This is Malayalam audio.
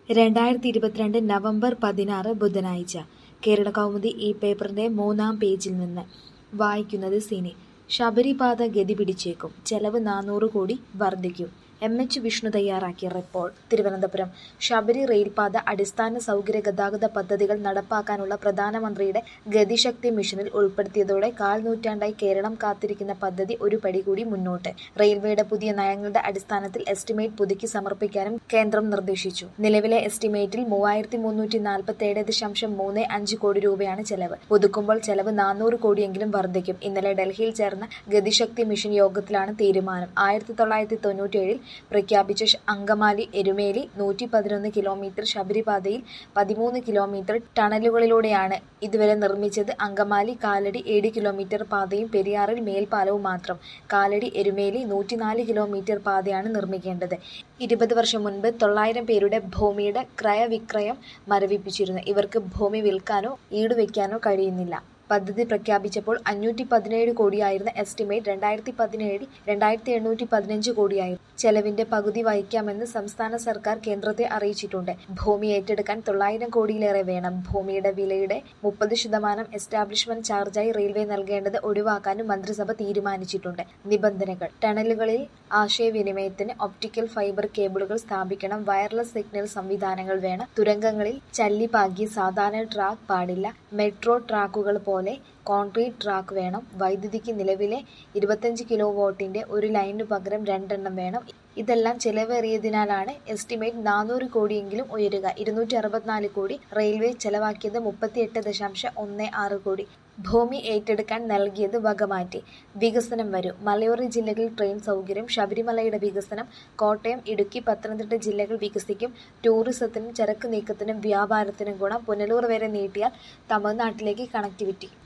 രണ്ടായിരത്തി ഇരുപത്തിരണ്ട് നവംബർ പതിനാറ് ബുധനാഴ്ച കേരളകൗമുദി ഈ പേപ്പറിന്റെ മൂന്നാം പേജിൽ നിന്ന് വായിക്കുന്നത് സിനി ശബരിപാത ഗതി പിടിച്ചേക്കും ചെലവ് നാനൂറ് കോടി വർദ്ധിക്കും എം എച്ച് വിഷ്ണു തയ്യാറാക്കിയ റിപ്പോർട്ട് തിരുവനന്തപുരം ശബരി റെയിൽപാത അടിസ്ഥാന സൗകര്യ ഗതാഗത പദ്ധതികൾ നടപ്പാക്കാനുള്ള പ്രധാനമന്ത്രിയുടെ ഗതിശക്തി മിഷനിൽ ഉൾപ്പെടുത്തിയതോടെ കാൽ നൂറ്റാണ്ടായി കേരളം കാത്തിരിക്കുന്ന പദ്ധതി ഒരു പടി കൂടി മുന്നോട്ട് റെയിൽവേയുടെ പുതിയ നയങ്ങളുടെ അടിസ്ഥാനത്തിൽ എസ്റ്റിമേറ്റ് പുതുക്കി സമർപ്പിക്കാനും കേന്ദ്രം നിർദ്ദേശിച്ചു നിലവിലെ എസ്റ്റിമേറ്റിൽ മൂവായിരത്തി മുന്നൂറ്റി നാൽപ്പത്തി ഏഴ് ദശാംശം മൂന്ന് അഞ്ച് കോടി രൂപയാണ് ചെലവ് പുതുക്കുമ്പോൾ ചെലവ് നാനൂറ് കോടിയെങ്കിലും വർദ്ധിക്കും ഇന്നലെ ഡൽഹിയിൽ ചേർന്ന ഗതിശക്തി മിഷൻ യോഗത്തിലാണ് തീരുമാനം ആയിരത്തി തൊള്ളായിരത്തി തൊണ്ണൂറ്റിയേഴിൽ പ്രഖ്യാപിച്ച ശ- അങ്കമാലി എരുമേലി നൂറ്റി പതിനൊന്ന് കിലോമീറ്റർ ശബരിപാതയിൽ പതിമൂന്ന് കിലോമീറ്റർ ടണലുകളിലൂടെയാണ് ഇതുവരെ നിർമ്മിച്ചത് അങ്കമാലി കാലടി ഏഴ് കിലോമീറ്റർ പാതയും പെരിയാറിൽ മേൽപ്പാലവും മാത്രം കാലടി എരുമേലി നൂറ്റിനാല് കിലോമീറ്റർ പാതയാണ് നിർമ്മിക്കേണ്ടത് ഇരുപത് വർഷം മുൻപ് തൊള്ളായിരം പേരുടെ ഭൂമിയുടെ ക്രയവിക്രയം മരവിപ്പിച്ചിരുന്നു ഇവർക്ക് ഭൂമി വിൽക്കാനോ ഈടുവെക്കാനോ കഴിയുന്നില്ല പദ്ധതി പ്രഖ്യാപിച്ചപ്പോൾ അഞ്ഞൂറ്റി പതിനേഴ് കോടിയായിരുന്ന എസ്റ്റിമേറ്റ് രണ്ടായിരത്തി പതിനേഴിൽ രണ്ടായിരത്തി എണ്ണൂറ്റി പതിനഞ്ച് കോടിയായിരുന്നു ചെലവിന്റെ പകുതി വഹിക്കാമെന്ന് സംസ്ഥാന സർക്കാർ കേന്ദ്രത്തെ അറിയിച്ചിട്ടുണ്ട് ഭൂമി ഏറ്റെടുക്കാൻ തൊള്ളായിരം കോടിയിലേറെ വേണം ഭൂമിയുടെ വിലയുടെ മുപ്പത് ശതമാനം എസ്റ്റാബ്ലിഷ്മെന്റ് ചാർജായി റെയിൽവേ നൽകേണ്ടത് ഒഴിവാക്കാനും മന്ത്രിസഭ തീരുമാനിച്ചിട്ടുണ്ട് നിബന്ധനകൾ ടണലുകളിൽ ആശയവിനിമയത്തിന് ഒപ്റ്റിക്കൽ ഫൈബർ കേബിളുകൾ സ്ഥാപിക്കണം വയർലെസ് സിഗ്നൽ സംവിധാനങ്ങൾ വേണം തുരങ്കങ്ങളിൽ ചല്ലിപ്പാകിയ സാധാരണ ട്രാക്ക് പാടില്ല മെട്രോ ട്രാക്കുകൾ പോലെ കോൺക്രീറ്റ് ട്രാക്ക് വേണം വൈദ്യുതിക്ക് നിലവിലെ ഇരുപത്തഞ്ച് കിലോ വോട്ടിന്റെ ഒരു ലൈനു പകരം രണ്ടെണ്ണം വേണം ഇതെല്ലാം ചെലവേറിയതിനാലാണ് എസ്റ്റിമേറ്റ് നാനൂറ് കോടിയെങ്കിലും ഉയരുക ഇരുന്നൂറ്റി അറുപത്തിനാല് കോടി റെയിൽവേ ചെലവാക്കിയത് മുപ്പത്തിയെട്ട് ദശാംശം ഒന്ന് ആറ് കോടി ഭൂമി ഏറ്റെടുക്കാൻ നൽകിയത് വകമാറ്റി വികസനം വരും മലയോര ജില്ലകളിൽ ട്രെയിൻ സൗകര്യം ശബരിമലയുടെ വികസനം കോട്ടയം ഇടുക്കി പത്തനംതിട്ട ജില്ലകൾ വികസിക്കും ടൂറിസത്തിനും ചരക്ക് നീക്കത്തിനും വ്യാപാരത്തിനും ഗുണം പുനലൂർ വരെ നീട്ടിയാൽ തമിഴ്നാട്ടിലേക്ക് കണക്ടിവിറ്റി